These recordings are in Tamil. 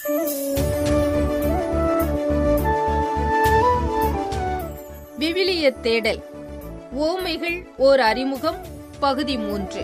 விவிலிய தேடல் ஓமைகள் ஓர் அறிமுகம் பகுதி மூன்று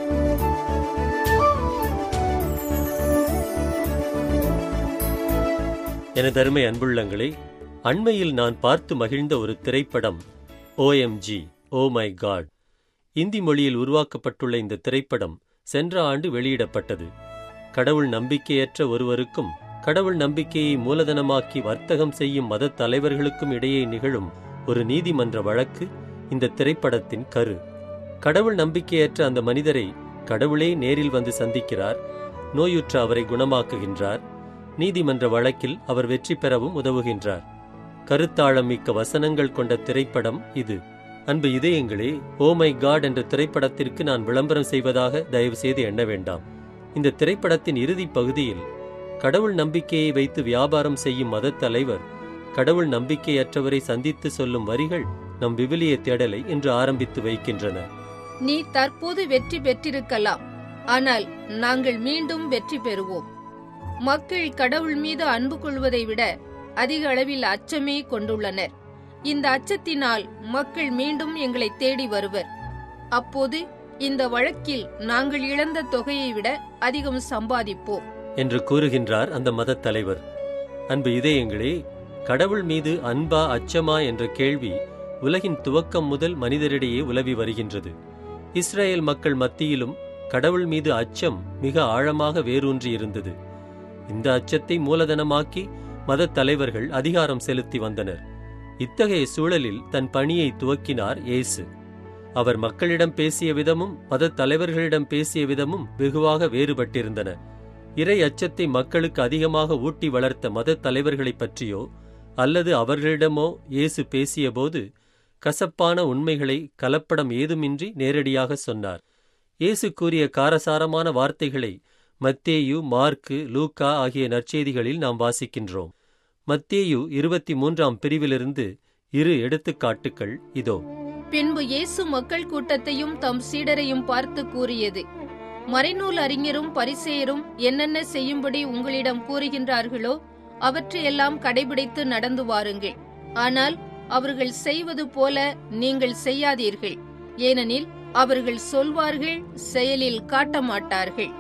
எனதருமை அன்புள்ளங்களே அண்மையில் நான் பார்த்து மகிழ்ந்த ஒரு திரைப்படம் OMG oh my God Hindi மொழியில் உருவாக்கப்பட்டுள்ள இந்த திரைப்படம் சென்ற ஆண்டு வெளியிடப்பட்டது கடவுள் நம்பிக்கையற்ற ஒருவருக்கும் கடவுள் நம்பிக்கையை மூலதனமாக்கி வர்த்தகம் செய்யும் மதத் தலைவர்களுக்கும் இடையே நிகழும் ஒரு நீதிமன்ற வழக்கு இந்த திரைப்படத்தின் கரு கடவுள் நம்பிக்கையற்ற அந்த மனிதரை கடவுளே நேரில் வந்து சந்திக்கிறார் நோயுற்ற அவரை குணமாக்குகின்றார் நீதிமன்ற வழக்கில் அவர் வெற்றி பெறவும் உதவுகின்றார் கருத்தாழம் மிக்க வசனங்கள் கொண்ட திரைப்படம் இது அன்பு இதயங்களே ஓ மை காட் என்ற திரைப்படத்திற்கு நான் விளம்பரம் செய்வதாக தயவு செய்து எண்ண வேண்டாம் இந்த திரைப்படத்தின் இறுதிப் பகுதியில் கடவுள் நம்பிக்கையை வைத்து வியாபாரம் செய்யும் மதத் தலைவர் கடவுள் நம்பிக்கையற்றவரை சந்தித்து சொல்லும் வரிகள் நம் விவிலிய தேடலை இன்று ஆரம்பித்து வைக்கின்றன நீ தற்போது வெற்றி பெற்றிருக்கலாம் ஆனால் நாங்கள் மீண்டும் வெற்றி பெறுவோம் மக்கள் கடவுள் மீது அன்பு கொள்வதை விட அதிக அளவில் அச்சமே கொண்டுள்ளனர் இந்த அச்சத்தினால் மக்கள் மீண்டும் எங்களை தேடி வருவர் அப்போது இந்த வழக்கில் நாங்கள் இழந்த தொகையை விட அதிகம் சம்பாதிப்போம் என்று கூறுகின்றார் அந்த மதத் தலைவர் அன்பு இதயங்களே கடவுள் மீது அன்பா அச்சமா என்ற கேள்வி உலகின் துவக்கம் முதல் மனிதரிடையே உலவி வருகின்றது இஸ்ரேல் மக்கள் மத்தியிலும் கடவுள் மீது அச்சம் மிக ஆழமாக வேரூன்றி இருந்தது இந்த அச்சத்தை மூலதனமாக்கி மதத் தலைவர்கள் அதிகாரம் செலுத்தி வந்தனர் இத்தகைய சூழலில் தன் பணியை துவக்கினார் இயேசு அவர் மக்களிடம் பேசிய விதமும் மதத் தலைவர்களிடம் பேசிய விதமும் வெகுவாக வேறுபட்டிருந்தன இறை அச்சத்தை மக்களுக்கு அதிகமாக ஊட்டி வளர்த்த மதத் தலைவர்களைப் பற்றியோ அல்லது அவர்களிடமோ இயேசு பேசியபோது கசப்பான உண்மைகளை கலப்படம் ஏதுமின்றி நேரடியாக சொன்னார் இயேசு கூறிய காரசாரமான வார்த்தைகளை மத்தேயு மார்க்கு லூக்கா ஆகிய நற்செய்திகளில் நாம் வாசிக்கின்றோம் மத்தேயு இருபத்தி மூன்றாம் பிரிவிலிருந்து இரு எடுத்துக்காட்டுகள் இதோ பின்பு இயேசு மக்கள் கூட்டத்தையும் தம் சீடரையும் பார்த்து கூறியது மறைநூல் அறிஞரும் பரிசேயரும் என்னென்ன செய்யும்படி உங்களிடம் கூறுகின்றார்களோ அவற்றையெல்லாம் கடைபிடித்து நடந்து வாருங்கள் ஆனால் அவர்கள் செய்வது போல நீங்கள் செய்யாதீர்கள் ஏனெனில் அவர்கள் சொல்வார்கள் செயலில் காட்ட மாட்டார்கள்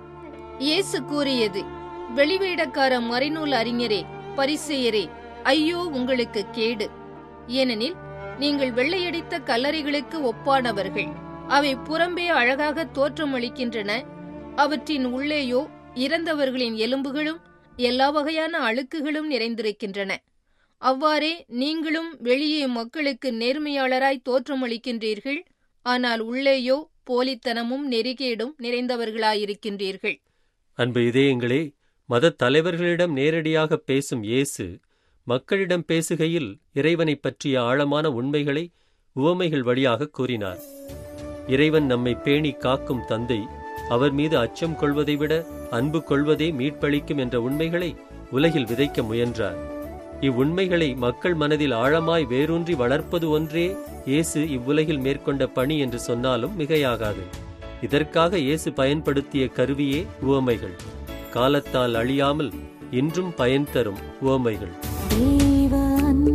இயேசு கூறியது வெளிவேடக்கார மறைநூல் அறிஞரே பரிசேயரே ஐயோ உங்களுக்கு கேடு ஏனெனில் நீங்கள் வெள்ளையடித்த கல்லறைகளுக்கு ஒப்பானவர்கள் அவை புறம்பே அழகாக தோற்றமளிக்கின்றன அவற்றின் உள்ளேயோ இறந்தவர்களின் எலும்புகளும் எல்லா வகையான அழுக்குகளும் நிறைந்திருக்கின்றன அவ்வாறே நீங்களும் வெளியே மக்களுக்கு நேர்மையாளராய் தோற்றமளிக்கின்றீர்கள் ஆனால் உள்ளேயோ போலித்தனமும் நெறிகேடும் நிறைந்தவர்களாயிருக்கின்றீர்கள் அன்பு இதயங்களே மதத் தலைவர்களிடம் நேரடியாக பேசும் இயேசு மக்களிடம் பேசுகையில் இறைவனைப் பற்றிய ஆழமான உண்மைகளை உவமைகள் வழியாக கூறினார் இறைவன் நம்மை பேணி காக்கும் தந்தை அவர் மீது அச்சம் கொள்வதை விட அன்பு கொள்வதே மீட்பளிக்கும் என்ற உண்மைகளை உலகில் விதைக்க முயன்றார் இவ்வுண்மைகளை மக்கள் மனதில் ஆழமாய் வேரூன்றி வளர்ப்பது ஒன்றே இயேசு இவ்வுலகில் மேற்கொண்ட பணி என்று சொன்னாலும் மிகையாகாது இதற்காக இயேசு பயன்படுத்திய கருவியே உவமைகள் காலத்தால் அழியாமல் இன்றும் பயன் தரும் உவமைகள் தேவ அன்பு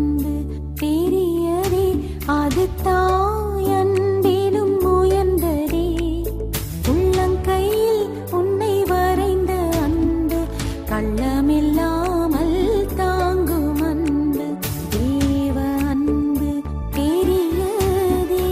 பெரியதே அது தாயன்பிலும் உயர்ந்ததே உள்ளங்கையில் உன்னை வரைந்த அன்பு கள்ளமில்லாமல் தாங்கும் அன்பு தேவ அன்பு பெரியதே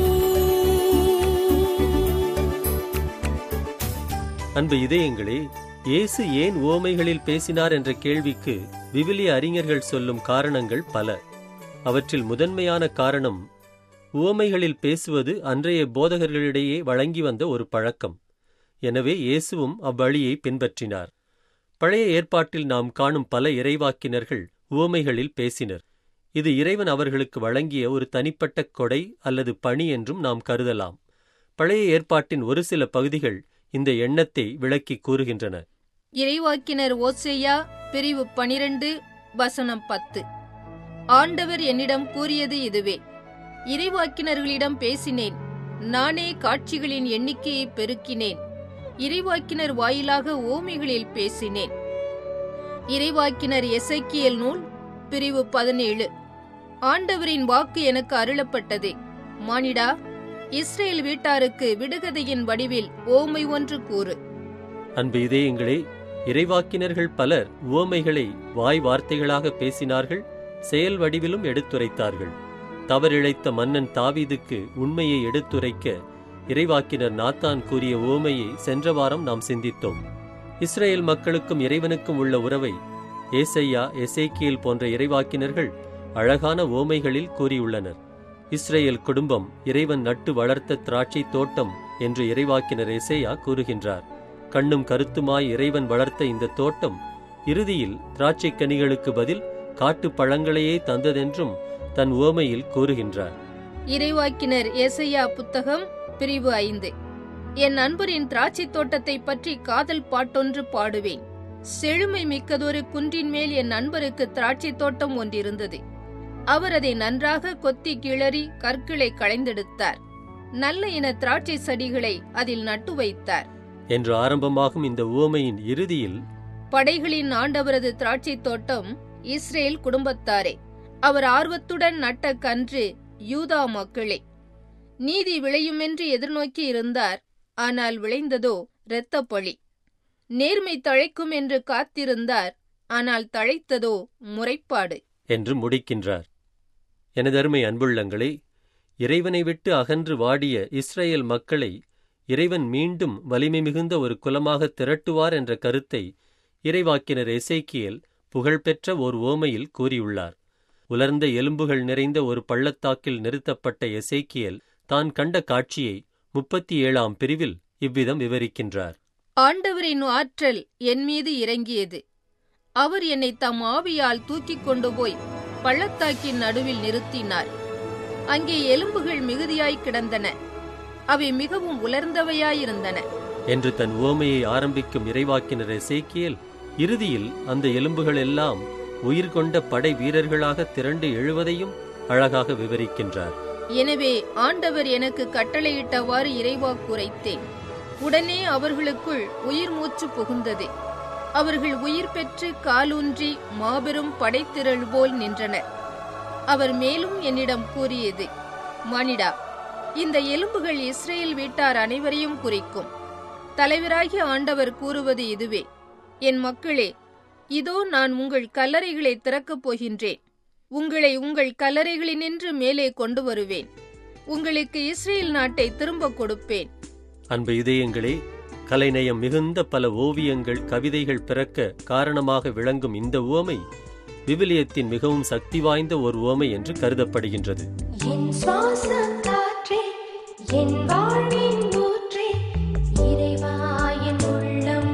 அன்பு இதயங்களே இயேசு ஏன் உவமைகளில் பேசினார் என்ற கேள்விக்கு விவிலிய அறிஞர்கள் சொல்லும் காரணங்கள் பல அவற்றில் முதன்மையான காரணம் உவமைகளில் பேசுவது அன்றைய போதகர்களிடையே வழங்கி வந்த ஒரு பழக்கம் எனவே இயேசுவும் அவ்வழியை பின்பற்றினார் பழைய ஏற்பாட்டில் நாம் காணும் பல இறைவாக்கினர்கள் உவமைகளில் பேசினர் இது இறைவன் அவர்களுக்கு வழங்கிய ஒரு தனிப்பட்ட கொடை அல்லது பணி என்றும் நாம் கருதலாம் பழைய ஏற்பாட்டின் ஒரு சில பகுதிகள் இந்த எண்ணத்தை விளக்கி கூறுகின்றன இறைவாக்கினர் ஓசேயா பிரிவு பனிரெண்டு வசனம் பத்து ஆண்டவர் என்னிடம் கூறியது இதுவே இறைவாக்கினர்களிடம் பேசினேன் நானே காட்சிகளின் எண்ணிக்கையை பெருக்கினேன் இறைவாக்கினர் வாயிலாக ஓமைகளில் பேசினேன் இறைவாக்கினர் எசேக்கியேல் நூல் பிரிவு பதினேழு ஆண்டவரின் வாக்கு எனக்கு அருளப்பட்டது மானிடா இஸ்ரேல் வீட்டாருக்கு விடுகதையின் வடிவில் ஓமை ஒன்று கூறு அன்பு இதயங்களே இறைவாக்கினர்கள் பலர் உவமைகளை வாய் வார்த்தைகளாக பேசினார்கள் செயல் வடிவிலும் எடுத்துரைத்தார்கள் தவறிழைத்த மன்னன் தாவீதுக்கு உண்மையை எடுத்துரைக்க இறைவாக்கினர் நாத்தான் கூறிய உவமையை சென்ற வாரம் நாம் சிந்தித்தோம் இஸ்ரேல் மக்களுக்கும் இறைவனுக்கும் உள்ள உறவை ஏசையா எசேக்கியேல் போன்ற இறைவாக்கினர்கள் அழகான ஓமைகளில் கூறியுள்ளனர் இஸ்ரேல் குடும்பம் இறைவன் நட்டு வளர்த்த திராட்சை தோட்டம் என்று இறைவாக்கினர் எசேயா கூறுகின்றார் கண்ணும் கருத்துமாய் இறைவன் வளர்த்த இந்த தோட்டம் இறுதியில் திராட்சைக் கனிகளுக்கு பதில் காட்டுப் பழங்களையே தந்ததென்றும் தன் உவமையில் கூறுகின்றார் இறைவாக்கினர் ஏசையா புத்தகம் பிரிவு ஐந்து என் நண்பரின் திராட்சைத் தோட்டத்தை பற்றி காதல் பாட்டொன்று பாடுவேன் செழுமை மிக்கதொரு குன்றின் மேல் என் நண்பருக்கு திராட்சைத் தோட்டம் ஒன்றிருந்தது அவர் அதை நன்றாக கொத்தி கிளறி கற்களை களைந்தெடுத்தார் நல்ல இன திராட்சை செடிகளை அதில் நட்டு வைத்தார் என்று ஆரம்பமாகும் இந்த உவமையின் இறுதியில் படைகளின் ஆண்டவரது திராட்சைத் தோட்டம் இஸ்ரேல் குடும்பத்தாரே அவர் ஆர்வத்துடன் நட்ட கன்று யூதா மக்களே நீதி விளையுமென்று எதிர்நோக்கி இருந்தார் ஆனால் விளைந்ததோ இரத்தப் பழி நேர்மை தழைக்கும் என்று காத்திருந்தார் ஆனால் தழைத்ததோ முறைப்பாடு என்று முடிக்கின்றார் எனதருமை அன்புள்ளங்களே இறைவனை விட்டு அகன்று வாடிய இஸ்ரேல் மக்களை இறைவன் மீண்டும் வலிமை மிகுந்த ஒரு குலமாக திரட்டுவார் என்ற கருத்தை இறைவாக்கினர் எசேக்கியேல் புகழ்பெற்ற ஓர் ஓமையில் கூறியுள்ளார் உலர்ந்த எலும்புகள் நிறைந்த ஒரு பள்ளத்தாக்கில் நிறுத்தப்பட்ட எசேக்கியேல் தான் கண்ட காட்சியை முப்பத்தி ஏழாம் பிரிவில் இவ்விதம் விவரிக்கின்றார் ஆண்டவரின் ஆற்றல் என் மீது இறங்கியது அவர் என்னை தம் ஆவியால் தூக்கிக் கொண்டு போய் பள்ளத்தாக்கின் நடுவில் நிறுத்தினார் அங்கே எலும்புகள் மிகுதியாய் கிடந்தன அவை மிகவும் உலர்ந்தவையாயிருந்தன என்று தன் உவமையை ஆரம்பிக்கும் இறைவாக்கினர் எசேக்கியேல் இறுதியில் அந்த எலும்புகள் எல்லாம் உயிர் கொண்ட படை வீரர்களாக திரண்டு எழுவதையும் அழகாக விவரிக்கின்றார் எனவே ஆண்டவர் எனக்கு கட்டளையிட்டவாறு இறைவாக்குரைத்தேன் உடனே அவர்களுக்குள் உயிர் மூச்சு புகுந்தது அவர்கள் உயிர் பெற்று காலூன்றி மாபெரும் படைத்திரள் போல் நின்றனர் அவர் மேலும் என்னிடம் கூறியது மனிடா இந்த எலும்புகள் இஸ்ரேல் வீட்டார் அனைவரையும் குறிக்கும் தலைவராகிய ஆண்டவர் கூறுவது இதுவே என் மக்களே இதோ நான் உங்கள் கல்லறைகளை திறக்கப் போகின்றேன் உங்களை உங்கள் கல்லறைகளினின்று மேலே கொண்டு வருவேன் உங்களுக்கு இஸ்ரேல் நாட்டை திரும்பக் கொடுப்பேன் அன்பு இதயங்களே கலைநயம் மிகுந்த பல ஓவியங்கள் கவிதைகள் பிறக்க காரணமாக விளங்கும் இந்த உவமை விவிலியத்தின் மிகவும் சக்தி வாய்ந்த ஒரு உவமை என்று கருதப்படுகின்றது என் சுவாச காற்றே என் வாழ்வின் ஊற்றே இறைவா என் உள்ளம்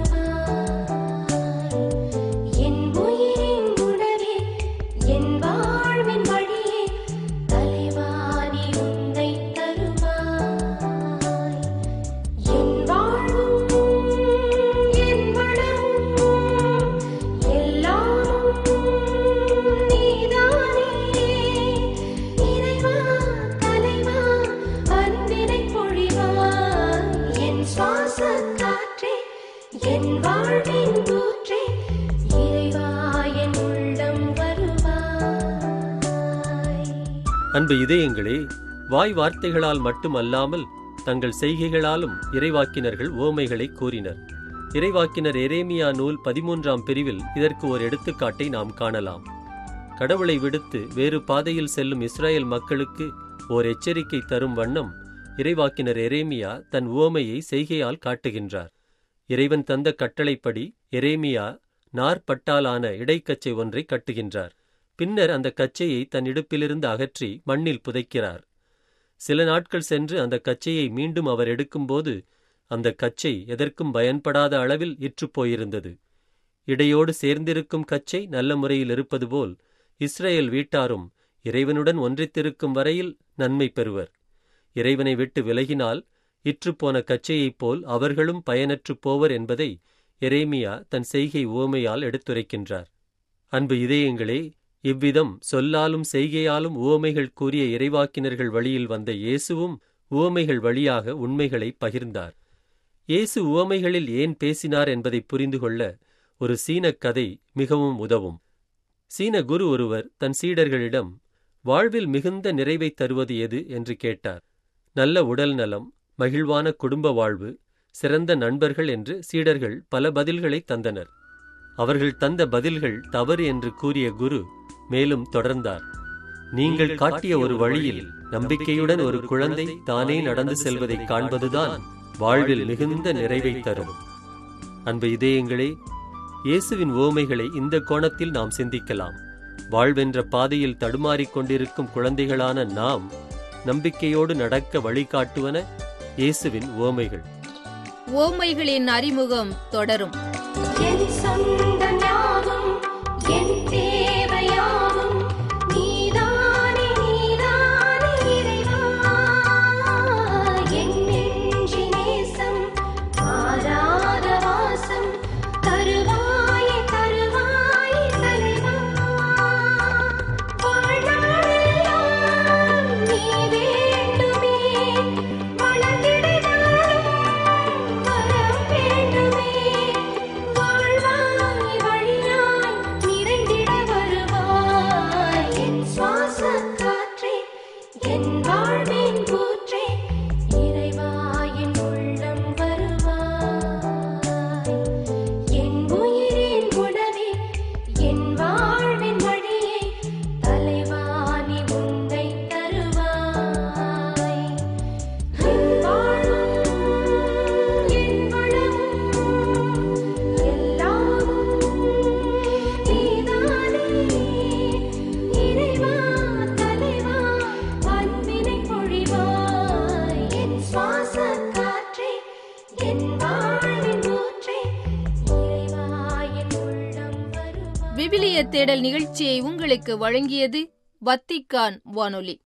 வருவாய் என் உயிரின் உணவே என் வாழ்வின் வழியே தலைவா நீ உன்னை தருவாய் என் வாழ்வும் என் வளமும் எல்லாம் நீதானே இறைவா தலைவா அன்பினை பொழிவாய் என் சுவாச காற்றே என் வாழ்வின் ஊற்றே இறைவா என் உள்ளம் வருவாய் அன்பு இதயங்களே வாய் வார்த்தைகளால் மட்டுமல்லாமல் தங்கள் செய்கைகளாலும் இறைவாக்கினர்கள் உவமைகளை கூறினர் இறைவாக்கினர் எரேமியா நூல் பதிமூன்றாம் பிரிவில் இதற்கு ஒரு எடுத்துக்காட்டை நாம் காணலாம் கடவுளை விடுத்து வேறு பாதையில் செல்லும் இஸ்ரேல் மக்களுக்கு ஓர் எச்சரிக்கை தரும் வண்ணம் இறைவாக்கினர் எரேமியா தன் உவமையை செய்கையால் காட்டுகின்றார் இறைவன் தந்த கட்டளைப்படி எரேமியா நார்பட்டாலான இடைக்கச்சை ஒன்றை கட்டுகின்றார் பின்னர் அந்த கச்சையை தன் இடுப்பிலிருந்து அகற்றி மண்ணில் புதைக்கிறார் சில நாட்கள் சென்று அந்த கச்சையை மீண்டும் அவர் எடுக்கும்போது அந்த கச்சை எதற்கும் பயன்படாத அளவில் இற்றுப் போயிருந்தது இடையோடு சேர்ந்திருக்கும் கச்சை நல்ல முறையில் இருப்பது போல் இஸ்ரேல் வீட்டாரும் இறைவனுடன் ஒன்றித்திருக்கும் வரையில் நன்மை பெறுவர் இறைவனை விட்டு விலகினால் இற்றுப்போன கச்சையைப் போல் அவர்களும் பயனற்றுப் போவர் என்பதை எரேமியா தன் செய்கை உவமையால் எடுத்துரைக்கின்றார் அன்பு இதயங்களே இவ்விதம் சொல்லாலும் செய்கையாலும் உவமைகள் கூறிய இறைவாக்கினர்கள் வழியில் வந்த இயேசுவும் உவமைகள் வழியாக உண்மைகளை பகிர்ந்தார் இயேசு உவமைகளில் ஏன் பேசினார் என்பதை புரிந்து கொள்ள ஒரு சீனக் கதை மிகவும் உதவும் சீன குரு ஒருவர் தன் சீடர்களிடம் வாழ்வில் மிகுந்த நிறைவைத் தருவது எது என்று கேட்டார் நல்ல உடல் நலம் மகிழ்வான குடும்ப வாழ்வு சிறந்த நண்பர்கள் என்று சீடர்கள் பல பதில்களை தந்தனர் அவர்கள் தந்த பதில்கள் தவறு என்று கூறிய குரு மேலும் தொடர்ந்தார் நீங்கள் காட்டிய ஒரு வழியில் நம்பிக்கையுடன் ஒரு குழந்தை தானே நடந்து செல்வதைக் காண்பதுதான் வாழ்வில் மிகுந்த நிறைவைத் தரும் அன்பு இதயங்களே இயேசுவின் ஓமைகளை இந்த கோணத்தில் நாம் சிந்திக்கலாம் வாழ்வென்ற பாதையில் தடுமாறிக் கொண்டிருக்கும் குழந்தைகளான நாம் நம்பிக்கையோடு நடக்க வழிகாட்டுவன இயேசுவின் ஓமைகள் ஓமைகளின் அறிமுகம் தொடரும் என் சொந்தம் யாவும் என் தேவையாவும் நீதானே நீதானே இறைவா என் நெஞ்சின் நேசம் மாறாத வாசம் தருவாயே தருவாயே தலைவா வாழ்நாளெல்லாம் நீ வேண்டுமே வளர்ந்திடுவாயும் வரம் வேண்டுமே வாழ்வாய் வழியாய் நிறைந்திட வருவாய் என் சுவாசக் காற்றே என் வாழ்வின் கூற்றே இறைவா என் உள்ளம் வருவாய் என் உயிரின் உணவே என் வாழ்வின் வழியே தலைவாணி உன்னை தருவாய் என் வாழும் என் வளமும் எல்லாமும் நீதானே இறைவா தலைவா அன்பினை பொழிவாய் என் சுவாசக் காற்றே என் வாழ்வின் ஊற்றே இறைவா என் உள்ளம் வருவாய் விவிலிய தேடல் நிகழ்ச்சியை உங்களுக்கு வழங்கியது வத்திக்கான் வானொலி